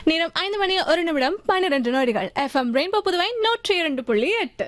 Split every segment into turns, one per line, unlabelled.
நேரம் ஐந்து மணி ஒரு நிமிடம் பன்னிரண்டு நொடிகள் எஃப்எம் ரெயின்போ புதுவை நூற்றி இரண்டு புள்ளி எட்டு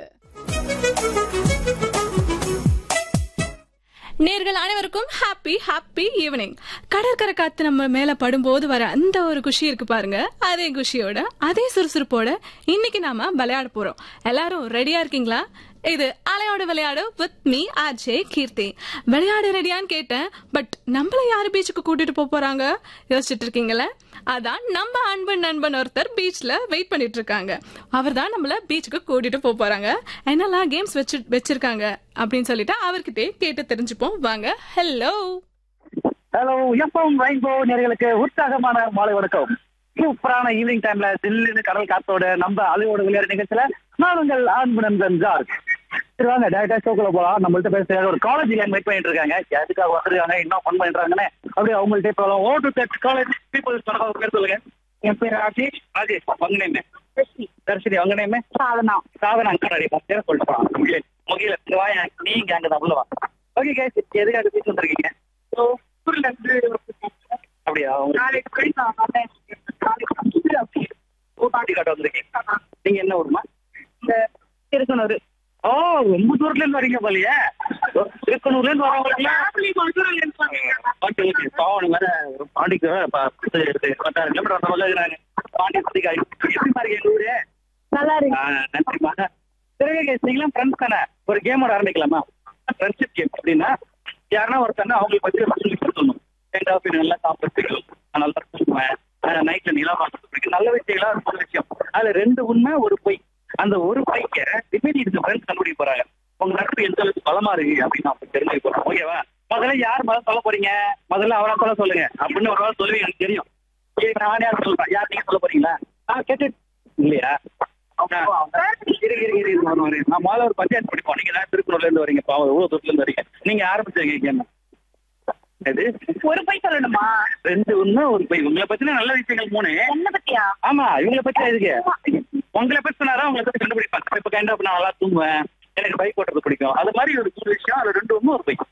நேர்கள் அனைவருக்கும் ஹாப்பி ஹாப்பி ஈவினிங் கடற்கரை காத்து நம்ம மேல படும்போது வர அந்த ஒரு குஷி இருக்கு பாருங்க அதே குஷியோட அதே சுறுசுறுப்போட இன்னைக்கு நாம விளையாட போறோம் எல்லாரும் ரெடியா இருக்கீங்களா இது அலையோட விளையாடு வித் மீ ஆர்ஜே கீர்த்தி விளையாடு ரெடியான்னு கேட்டேன் பட் நம்மள யாரு பீச்சுக்கு கூட்டிட்டு போக போறாங்க யோசிச்சுட்டு இருக்கீங்களே அதான் நம்ம அன்பு நண்பன் ஒருத்தர் பீச்ல வெயிட் பண்ணிட்டு இருக்காங்க அவர் தான் நம்மள பீச்சுக்கு கூட்டிட்டு போக போறாங்க என்னெல்லாம் கேம்ஸ் வச்சு வச்சிருக்காங்க அப்படின்னு சொல்லிட்டு அவர்கிட்டே கேட்டு தெரிஞ்சுப்போம் வாங்க ஹலோ
ஹலோ எஃப்எம் ரெயின்போ நேர்களுக்கு உற்சாகமான மாலை வணக்கம் சூப்பரான ஈவினிங் டைம்ல தில்லுன்னு கடல் காத்தோட நம்ம அலையோட விளையாடு நிகழ்ச்சியில நான் உங்கள் அன்பு நண்பன் ஜார்ஜ் சரி வாங்க டேரக்டா ஷோக்குள்ள போலாம் நம்மள்ட்ட பேசுறாங்க ஒரு காலேஜ் லைன் வெயிட் பண்ணிட்டு இருக்காங்க எதுக்காக வந்துருக்காங்க என்ன ஃபன் பண்ணிடுறாங்கன்னு அப்படியே அவங்கள்ட்ட போகலாம் oh to that college people பேர் சொல்லுங்க என் பேர் ராஜேஷ் ராஜேஷ் உங்க நேம் தர்ஷினி உங்க நேம் சாதனா சாதனா அங்க நிறைய பேர் சொல்லிட்டு போலாம் முகில முகில வாயா நீங்க அங்க தான் உள்ள வா ஓகே கேஸ் எதுக்காக பேசி வந்திருக்கீங்க ஸோ ஊர்ல இருந்து அப்படியா நாளைக்கு நாளைக்கு ஊட்டாண்டி காட்ட வந்திருக்கீங்க நீங்க என்ன ஊருமா இந்த திருக்கனூர் ஓ ரொம்ப தூரத்துல இருந்து வரீங்க போலயே திருக்கனூர்ல இருந்து வரவங்களுக்கு ஓகே ஓகே பாவம் வேற பாண்டிக்கு வேற ப- பத்து பத்தாயிரம் கிலோமீட்டர் வந்த போல இருக்கிறாங்க பாண்டி சுத்திக்கா எப்படி பாருங்க எங்க ஊரு
நல்லா இருக்கு
ஆ, நன்றிம்மா சரி கேஸ் நீங்களும் ஃப்ரெண்ட்ஸ் தானே ஒரு கேமோட ஆரம்பிக்கலாமா ஃப்ரெண்ட்ஷிப் கேம் அப்படின்னா யாருன்னா ஒருத்தங்க அவங்களுக்கு பத்தி ஒரு சொல்லி சொல்லணும் எங்க போய் நல்லா சாப்பிட்டு நான் நல்லா தூங்குவேன் நைட்ல நிலா பார்த்துட்டு பிடிக்கும் நல்ல விஷயங்களா ஒரு நல்ல விஷயம் அதுல ரெண்டு உண்மை ஒரு பொய் அந்த ஒரு பொய்க்க ரிமைன் இருக்க ஃப்ரெண்ட்ஸ் கண்டுபிடிக்க போறாங்க உங்க நட்பு எந்த அளவுக்கு பலமா இருக்கு அப்படின்னு நான் தெரிஞ்சுக்க போறேன் ஓகேவா முதல்ல யார் முதல்ல சொல்ல போறீங்க முதல்ல அவரா சொல்ல சொல்லுங்க அப்படின்னு ஒரு நாள் சொல்லுவீங்க எனக்கு தெரியும் சரி, நான் யார் சொல்றேன் யார் நீங்க சொல்ல போறீங்களா ஆ கேட்டு இல்லையா இரு, இரு, இரு, இரு, வரும், வரும். நான் முதல்ல ஒரு பஞ்சாயத்து படிப்போம் நீங்க தான் திருக்குறள்ல இருந்து வரீங்க பாவம் எவ்வளவு தூரத்துல இருந்து வரீங்க நீங்க ஆரம்பிச்சிருக்கீங்க என்ன எது
ஒரு போய் சொல்லணுமா
ரெண்டு ஒண்ணு ஒரு போய் உங்களை பத்தின நல்ல விஷயங்கள் மூணு
என்ன பத்தியா
ஆமா இவங்களை பத்தி எதுக்கு உங்களை பத்தி சொன்னாதான் உங்களை பத்தி கண்டுபிடிப்பாங்க இப்ப கைண்டா நான் நல்லா தூங்குவேன் எனக்கு பைக் ஓட்டுறது பிடிக்கும் அது மாதிரி ஒரு மூணு விஷயம் அது ரெண்டு ஒண்ணு ஒரு பைக்